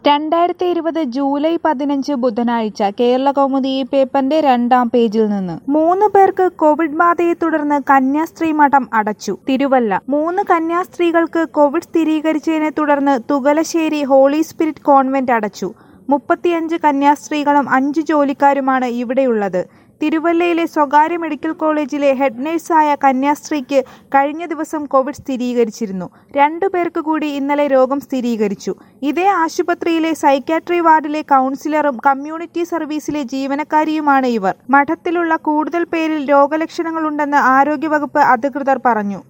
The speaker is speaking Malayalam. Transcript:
രണ്ടായിരത്തി ഇരുപത് ജൂലൈ പതിനഞ്ച് ബുധനാഴ്ച കേരള കൗമുദി ഈ പേപ്പറിന്റെ രണ്ടാം പേജിൽ നിന്ന് മൂന്ന് പേർക്ക് കോവിഡ് ബാധയെ തുടർന്ന് കന്യാസ്ത്രീ മഠം അടച്ചു തിരുവല്ല മൂന്ന് കന്യാസ്ത്രീകൾക്ക് കോവിഡ് സ്ഥിരീകരിച്ചതിനെ തുടർന്ന് തുകലശ്ശേരി ഹോളി സ്പിരിറ്റ് കോൺവെന്റ് അടച്ചു മുപ്പത്തിയഞ്ച് കന്യാസ്ത്രീകളും അഞ്ച് ജോലിക്കാരുമാണ് ഇവിടെയുള്ളത് തിരുവല്ലയിലെ സ്വകാര്യ മെഡിക്കൽ കോളേജിലെ ഹെഡ് നഴ്സായ കന്യാസ്ത്രീക്ക് കഴിഞ്ഞ ദിവസം കോവിഡ് സ്ഥിരീകരിച്ചിരുന്നു രണ്ടു പേർക്ക് കൂടി ഇന്നലെ രോഗം സ്ഥിരീകരിച്ചു ഇതേ ആശുപത്രിയിലെ സൈക്കാട്രി വാർഡിലെ കൗൺസിലറും കമ്മ്യൂണിറ്റി സർവീസിലെ ജീവനക്കാരിയുമാണ് ഇവർ മഠത്തിലുള്ള കൂടുതൽ പേരിൽ രോഗലക്ഷണങ്ങളുണ്ടെന്ന് ആരോഗ്യവകുപ്പ് അധികൃതർ പറഞ്ഞു